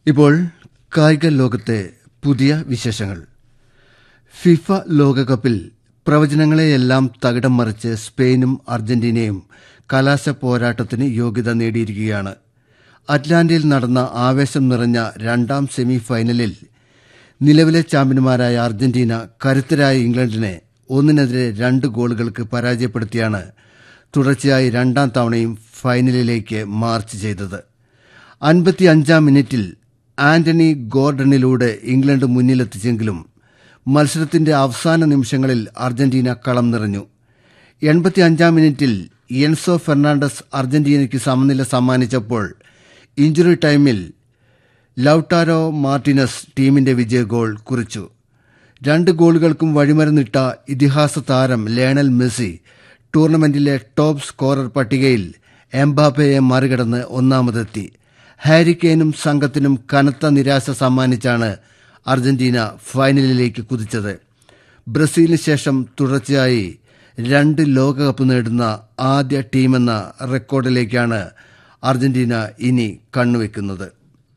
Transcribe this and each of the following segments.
ഇപ്പോൾ കായിക ലോകത്തെ പുതിയ വിശേഷങ്ങൾ ഫിഫ ലോകകപ്പിൽ പ്രവചനങ്ങളെയെല്ലാം തകിടം മറിച്ച് സ്പെയിനും അർജന്റീനയും കലാശ പോരാട്ടത്തിന് യോഗ്യത നേടിയിരിക്കുകയാണ് അറ്റ്ലാന്റയിൽ നടന്ന ആവേശം നിറഞ്ഞ രണ്ടാം സെമി ഫൈനലിൽ നിലവിലെ ചാമ്പ്യന്മാരായ അർജന്റീന കരുത്തരായ ഇംഗ്ലണ്ടിനെ ഒന്നിനെതിരെ രണ്ട് ഗോളുകൾക്ക് പരാജയപ്പെടുത്തിയാണ് തുടർച്ചയായി രണ്ടാം തവണയും ഫൈനലിലേക്ക് മാർച്ച് ചെയ്തത് അൻപത്തിയഞ്ചാം മിനിറ്റിൽ ആന്റണി ഗോർഡനിലൂടെ ഇംഗ്ലണ്ട് മുന്നിലെത്തിച്ചെങ്കിലും മത്സരത്തിന്റെ അവസാന നിമിഷങ്ങളിൽ അർജന്റീന കളം നിറഞ്ഞു എൺപത്തിയഞ്ചാം മിനിറ്റിൽ എൻസോ ഫെർണാണ്ടസ് അർജന്റീനയ്ക്ക് സമനില സമ്മാനിച്ചപ്പോൾ ഇഞ്ചുറി ടൈമിൽ ലൌട്ടാരോ മാർട്ടിനസ് ടീമിന്റെ വിജയ ഗോൾ കുറിച്ചു രണ്ട് ഗോളുകൾക്കും വഴിമരുന്നിട്ട ഇതിഹാസ താരം ലേണൽ മെസ്സി ടൂർണമെന്റിലെ ടോപ്പ് സ്കോറർ പട്ടികയിൽ എംബാപ്പയെ മറികടന്ന് ഒന്നാമതെത്തി ഹാരിക്കെയിനും സംഘത്തിനും കനത്ത നിരാശ സമ്മാനിച്ചാണ് അർജന്റീന ഫൈനലിലേക്ക് കുതിച്ചത് ബ്രസീലിന് ശേഷം തുടർച്ചയായി രണ്ട് ലോകകപ്പ് നേടുന്ന ആദ്യ ടീമെന്ന റെക്കോർഡിലേക്കാണ് അർജന്റീന ഇനി കണ്ണുവെക്കുന്നത്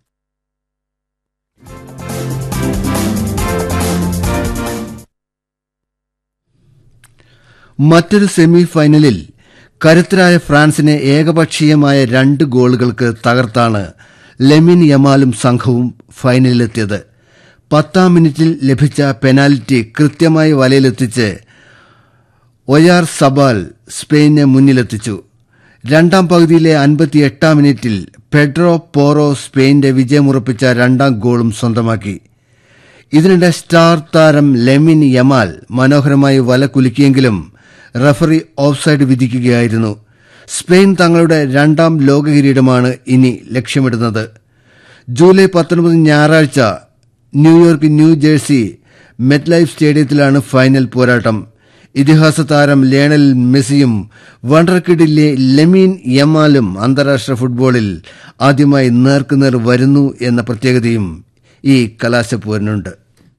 മറ്റൊരു സെമി ഫൈനലിൽ കരുത്തരായ ഫ്രാൻസിനെ ഏകപക്ഷീയമായ രണ്ട് ഗോളുകൾക്ക് തകർത്താണ് ലെമിൻ യമാലും സംഘവും ഫൈനലിലെത്തിയത് പത്താം മിനിറ്റിൽ ലഭിച്ച പെനാൽറ്റി കൃത്യമായി വലയിലെത്തിച്ച് ഒയാർ സബാൽ സ്പെയിനെ മുന്നിലെത്തിച്ചു രണ്ടാം പകുതിയിലെ അൻപത്തിയെട്ടാം മിനിറ്റിൽ പെഡ്രോ പോറോ സ്പെയിന്റെ വിജയമുറപ്പിച്ച രണ്ടാം ഗോളും സ്വന്തമാക്കി ഇതിനിടെ സ്റ്റാർ താരം ലെമിൻ യമാൽ മനോഹരമായി വല കുലുക്കിയെങ്കിലും റഫറി ഓഫ്സൈഡ് വിധിക്കുകയായിരുന്നു സ്പെയിൻ തങ്ങളുടെ രണ്ടാം ലോക കിരീടമാണ് ഇനി ലക്ഷ്യമിടുന്നത് ജൂലൈ പത്തൊൻപത് ഞായറാഴ്ച ന്യൂയോർക്ക് ന്യൂ ജേഴ്സി മെറ്റ്ലൈഫ് സ്റ്റേഡിയത്തിലാണ് ഫൈനൽ പോരാട്ടം ഇതിഹാസ താരം ലേണൽ മെസ്സിയും വണ്ടർക്കിഡിലെ ലെമീൻ യമാലും അന്താരാഷ്ട്ര ഫുട്ബോളിൽ ആദ്യമായി നേർക്കുനേർ വരുന്നു എന്ന പ്രത്യേകതയും ഈ കലാശപ്പോരിനുണ്ട്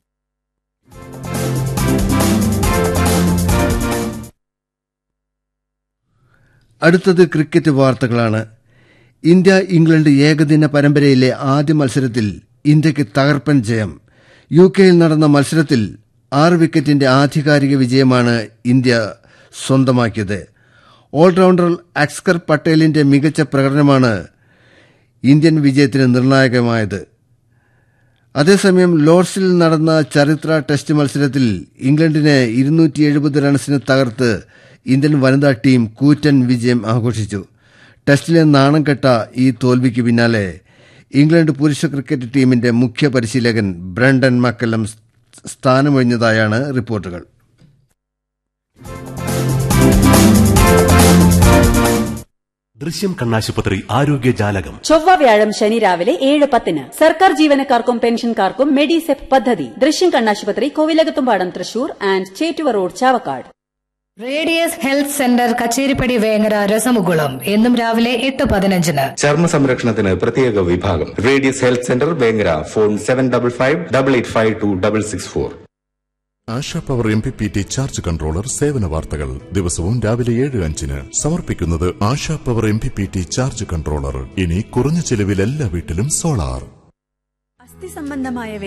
അടുത്തത് ക്രിക്കറ്റ് വാർത്തകളാണ് ഇന്ത്യ ഇംഗ്ലണ്ട് ഏകദിന പരമ്പരയിലെ ആദ്യ മത്സരത്തിൽ ഇന്ത്യയ്ക്ക് തകർപ്പൻ ജയം യു കെയിൽ നടന്ന മത്സരത്തിൽ ആറ് വിക്കറ്റിന്റെ ആധികാരിക വിജയമാണ് ഇന്ത്യ സ്വന്തമാക്കിയത് ഓൾറൌണ്ടർ അക്സ്കർ പട്ടേലിന്റെ മികച്ച പ്രകടനമാണ് ഇന്ത്യൻ വിജയത്തിന് നിർണായകമായത് അതേസമയം ലോർഡ്സിൽ നടന്ന ചരിത്ര ടെസ്റ്റ് മത്സരത്തിൽ ഇംഗ്ലണ്ടിനെ ഇരുന്നൂറ്റി എഴുപത് റൺസിന് തകർത്ത് ഇന്ത്യൻ വനിതാ ടീം കൂറ്റൻ വിജയം ആഘോഷിച്ചു ടെസ്റ്റിലെ നാണം കെട്ട ഈ തോൽവിക്ക് പിന്നാലെ ഇംഗ്ലണ്ട് പുരുഷ ക്രിക്കറ്റ് ടീമിന്റെ മുഖ്യ പരിശീലകൻ ബ്രണ്ടൻ മക്കല്ലം സ്ഥാനമൊഴിഞ്ഞതായാണ് റിപ്പോർട്ടുകൾ ദൃശ്യം കണ്ണാശുപത്രി ആരോഗ്യ ജാലകം ചൊവ്വ വ്യാഴം ശനി രാവിലെ ഏഴ് പത്തിന് സർക്കാർ ജീവനക്കാർക്കും പെൻഷൻകാർക്കും മെഡിസെപ് പദ്ധതി ദൃശ്യം കണ്ണാശുപത്രി Kovilakathumpadam Thrissur and Chettuva road Chavakkad radius health centre Kacheripadi Vengara രസമുകുളം എന്നും രാവിലെ എട്ട് പതിനഞ്ചിന് ചർമ്മ സംരക്ഷണത്തിന് പ്രത്യേക വിഭാഗം radius health centre Vengara phone seven double five double eight five two double six four Asha power M P P T charge controller സേവന വാർത്തകൾ ദിവസവും രാവിലെ ഏഴ് അഞ്ചിന് സമർപ്പിക്കുന്നത് Asha power M P P T charge controller ഇനി കുറഞ്ഞ ചെലവിൽ എല്ലാ വീട്ടിലും സോളാർ അസ്ഥി സംബന്ധമായ